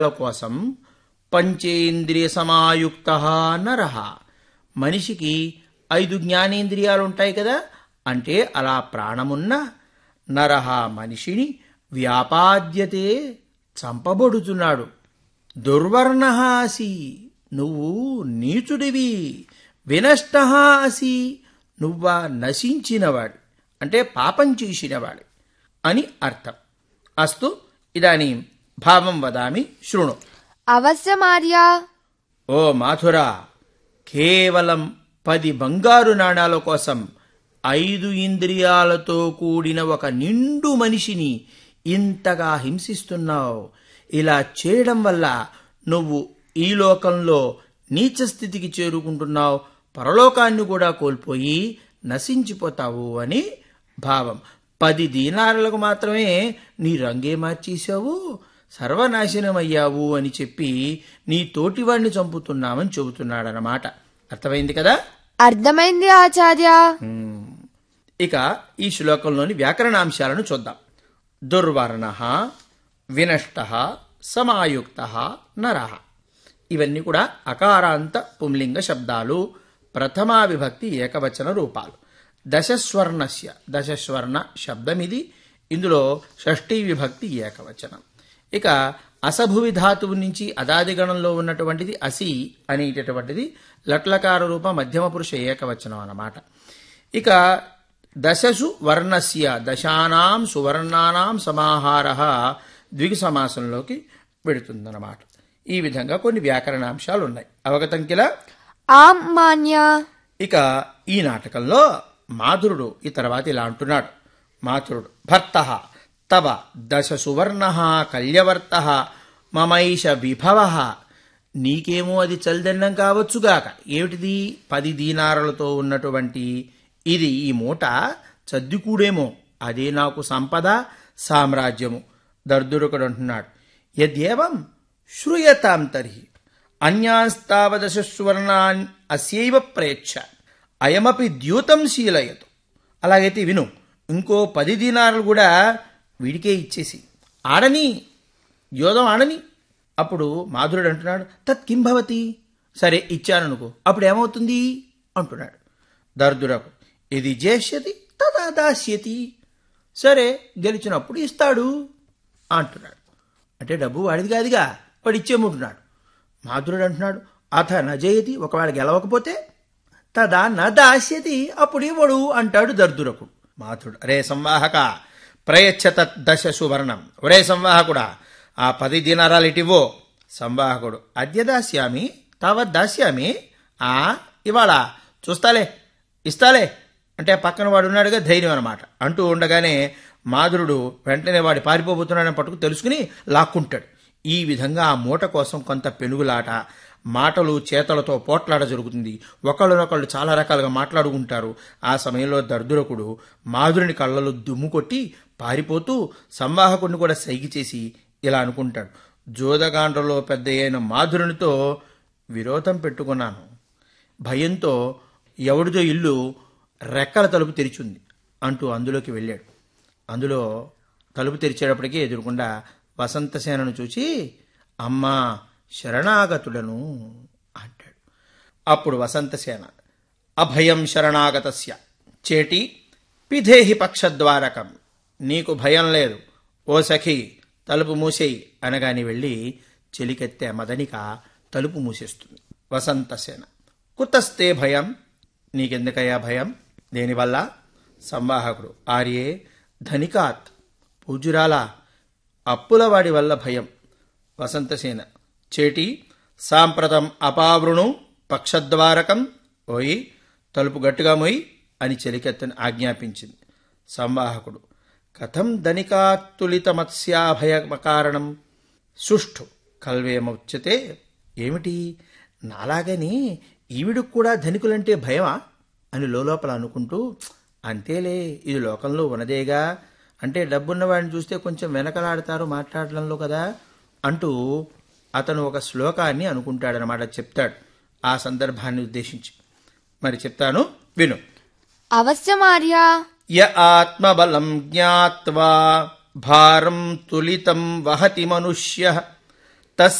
కోసం పంచేంద్రియ సమాయుక్త నరహ మనిషికి ఐదు జ్ఞానేంద్రియాలు ఉంటాయి కదా అంటే అలా ప్రాణమున్న నరహ మనిషిని వ్యాపాద్యతే చంపబడుతున్నాడు దుర్వర్ణ అసి నువ్వు నీచుడివి వినష్ట అసి నువ్వా నశించినవాడి అంటే పాపం చేసినవాడి అని అర్థం అస్తు ఇదానీ భావం వదామి శృణు అవశ్యమార్య ఓ మాథురా కేవలం పది బంగారు నాణాల కోసం ఐదు ఇంద్రియాలతో కూడిన ఒక నిండు మనిషిని ఇంతగా హింసిస్తున్నావు ఇలా చేయడం వల్ల నువ్వు ఈ లోకంలో నీచ స్థితికి చేరుకుంటున్నావు పరలోకాన్ని కూడా కోల్పోయి నశించిపోతావు అని భావం పది దీనారులకు మాత్రమే నీ రంగే మార్చేశావు సర్వనాశనమయ్యావు అని చెప్పి నీ తోటివాణ్ణి చంపుతున్నామని చెబుతున్నాడనమాట అర్థమైంది కదా అర్థమైంది ఆచార్య మ్మ్. ఇక ఈ శ్లోకంలోని వ్యాకరణాంశాలను చూద్దాం దుర్వర్ణ వినష్ట సమాయుక్త నర ఇవన్నీ కూడా అకారాంత పుంలింగ శబ్దాలు ప్రథమా విభక్తి ఏకవచన రూపాలు దశస్వర్ణస్య దశస్వర్ణ శబ్దమిది ఇందులో షష్ఠీ విభక్తి ఏకవచనం ఇక అసభువి ధాతువు నుంచి అదాది గణంలో ఉన్నటువంటిది అసి అనేటటువంటిది లట్లకార రూప మధ్యమ పురుష ఏకవచనం అన్నమాట ఇక దశసు వర్ణస్య దశానాం సువర్ణానాం సమాహార ద్విగు సమాసంలోకి పెడుతుందన్నమాట ఈ విధంగా కొన్ని వ్యాకరణాంశాలు ఉన్నాయి అవగతం కిలా ఆం మాన్య ఇక ఈ నాటకంలో మాధురుడు ఈ తర్వాత ఇలా అంటున్నాడు మాధురుడు భర్త తవ దశ సువర్ణ కల్యవర్త మమైష విభవ నీకేమో అది చల్దన్నం కావచ్చుగాక ఏమిటిది పది దీనారలతో ఉన్నటువంటి ఇది ఈ మూట చద్దికూడేమో అదే నాకు సంపద సామ్రాజ్యము దర్దురుకుడు అంటున్నాడు యద్యేవం శ్రూయతాం తర్హి అన్యాస్తావదశ సువర్ణాన్ అస్యైవ ప్రేచ్ఛ అయమపి ద్యూతం శీలయతు అలాగైతే విను ఇంకో పది దీనారులు కూడా వీడికే ఇచ్చేసి ఆడని యోధం ఆడని అప్పుడు మాధురుడు అంటున్నాడు తత్ కిం భవతి సరే ఇచ్చాననుకో అప్పుడు ఏమవుతుంది అంటున్నాడు దర్దురకు ఇది చేష్యతి తదా దాస్యతి సరే గెలిచినప్పుడు ఇస్తాడు అంటున్నాడు అంటే డబ్బు వాడిది కాదుగా వాడు ఇచ్చేముంటున్నాడు మాధురుడు అంటున్నాడు అథ నజయతి ఒకవేళ గెలవకపోతే తదా న దాస్యతి అప్పుడు ఇవ్వడు అంటాడు దర్దురకు మాధుడు రే సంవాహక ప్రయచ్చ తత్ దశ సువర్ణం ఒరే సంవాహకుడా ఆ పది దినారాలు ఇటివో సంవాహకుడు అద్య దాస్యామి తావత్ దాస్యామి ఆ ఇవాళ చూస్తాలే ఇస్తాలే అంటే పక్కన వాడు ఉన్నాడుగా ధైర్యం అనమాట అంటూ ఉండగానే మాధురుడు వెంటనే వాడి పారిపోబోతున్నాడని పట్టుకు తెలుసుకుని లాక్కుంటాడు ఈ విధంగా ఆ మూట కోసం కొంత పెనుగులాట మాటలు చేతలతో పోట్లాట జరుగుతుంది ఒకళ్ళనొకళ్ళు చాలా రకాలుగా మాట్లాడుకుంటారు ఆ సమయంలో దర్దురకుడు మాధురుని కళ్ళలో దుమ్ము కొట్టి పారిపోతూ సంవాహకుడిని కూడా సైగి చేసి ఇలా అనుకుంటాడు జోదగాండ్రలో పెద్ద అయిన మాధురునితో విరోధం పెట్టుకున్నాను భయంతో ఎవడిదో ఇల్లు రెక్కల తలుపు తెరిచింది అంటూ అందులోకి వెళ్ళాడు అందులో తలుపు తెరిచేటప్పటికీ ఎదురుకుండా వసంతసేనను చూచి అమ్మా శరణాగతుడను అంటాడు అప్పుడు వసంతసేన అభయం శరణాగతస్య చేటి పిధేహి పక్షద్వారకం నీకు భయం లేదు ఓ సఖి తలుపు మూసేయి అనగాని వెళ్ళి చెలికెత్తే మదనిక తలుపు మూసేస్తుంది వసంతసేన కుతస్తే భయం నీకెందుకయ్యా భయం దేనివల్ల సంవాహకుడు ఆర్యే ధనికాత్ పూజురాల అప్పులవాడి వల్ల భయం వసంతసేన చేటి సాంప్రతం అపావృణు పక్షద్వారకం ఓయి తలుపు గట్టిగా మొయి అని చెలికెత్తని ఆజ్ఞాపించింది సంవాహకుడు కథం ధనికాత్తులితమత్స్యాభయ కారణం సుష్ఠు కల్వేమొచ్చతే ఏమిటి నాలాగని ఈవిడికి కూడా ధనికులంటే భయమా అని లోపల అనుకుంటూ అంతేలే ఇది లోకంలో ఉన్నదేగా అంటే డబ్బున్న వాడిని చూస్తే కొంచెం వెనకలాడతారు మాట్లాడడంలో కదా అంటూ అతను ఒక శ్లోకాన్ని అనుకుంటాడనమాట చెప్తాడు ఆ సందర్భాన్ని ఉద్దేశించి మరి చెప్తాను విను అవశ్యమార్య య ఆత్మబలం జ్ఞాత్వా భారం తులితం వహతి మనుష్య